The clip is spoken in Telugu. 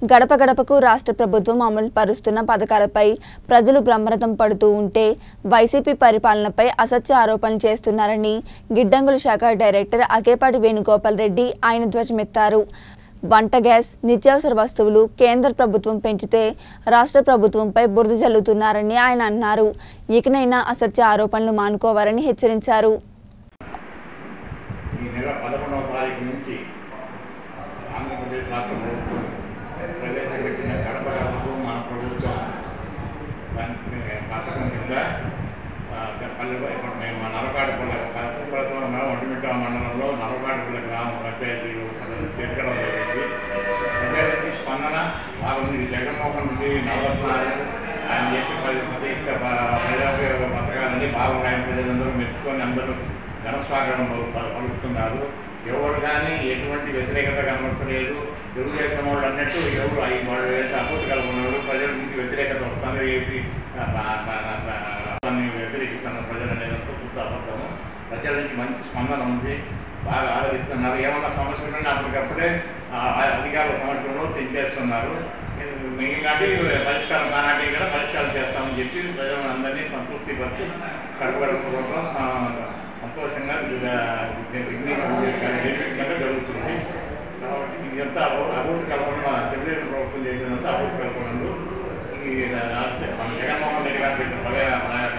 గడప గడపకు రాష్ట్ర ప్రభుత్వం అమలు పరుస్తున్న పథకాలపై ప్రజలు బ్రహ్మరథం పడుతూ ఉంటే వైసీపీ పరిపాలనపై అసత్య ఆరోపణలు చేస్తున్నారని గిడ్డంగుల శాఖ డైరెక్టర్ అకేపాటి వేణుగోపాల్ రెడ్డి ఆయన ధ్వజమెత్తారు వంట గ్యాస్ నిత్యావసర వస్తువులు కేంద్ర ప్రభుత్వం పెంచితే రాష్ట్ర ప్రభుత్వంపై బురద జల్లుతున్నారని ఆయన అన్నారు ఇకనైనా అసత్య ఆరోపణలు మానుకోవాలని హెచ్చరించారు ఈ నెల పదకొండవ తారీఖు నుంచి ఆంధ్రప్రదేశ్ రాష్ట్ర ప్రభుత్వం ప్రవేశపెట్టిన కడప గడపకు మన ప్రభుత్వం దానికి పథకం కింద ఆ, పల్లె ఇప్పుడు మేము మా నలకాడుపల్లె కుప్పలతో ఉన్న ఒంటిమిట్ట మండలంలో నలకాడుపల్లె గ్రామ పంచాయతీలు చేర్చడం జరిగింది ప్రజల నుంచి స్పందన బాగుంది జగన్మోహన్ రెడ్డి నవరత్నాలు ఆయన చేసే పది ప్రత్యేక ప్రజాపయోగ పథకాలన్నీ బాగున్నాయని ప్రజలందరూ మెచ్చుకొని అందరూ ఘనస్వాగతం పలు- పలుకుతున్నారు ఎవరు కానీ ఎటువంటి వ్యతిరేకత కనబడతలేదు తెలుగుదేశం వాళ్ళు అన్నట్టు ఎవరు అయి వాళ్ళు ఏంటో అభూత కల్పనలు ప్రజల నుంచి వ్యతిరేకత వస్తుంది ఏపీ ఆ, బా- బా- బా- దాన్ని వ్యతిరేకిస్తున్న ప్రజలు అనేది అంతా శుద్ధ అబద్ధము ప్రజల నుంచి మంచి స్పందన ఉంది బాగా ఆదరిస్తున్నారు ఏమన్నా సమస్యలు ఉన్నా అప్పటికప్పుడే ఆ, ఆ అధికారుల సమక్షంలో తెంచేస్తున్నారు మిగిలినటి పరిష్కారం కానాటి కూడా పరిష్కారం చేస్తామని చెప్పి ప్రజలందరినీ సంతృప్తి పరిచి కడపడం సంతోషంగా నిర్విఘ్నంగా జరుగుతుంది కాబట్టి ఇదంతా అభివృద్ధి కల్పన తెలుగుదేశం ప్రభుత్వం చేసినంత అభివృద్ధి కల్పనలు ఈ రాజశేఖర్ మన జగన్మోహన్ రెడ్డి గారు పెట్టిన ప్రవే-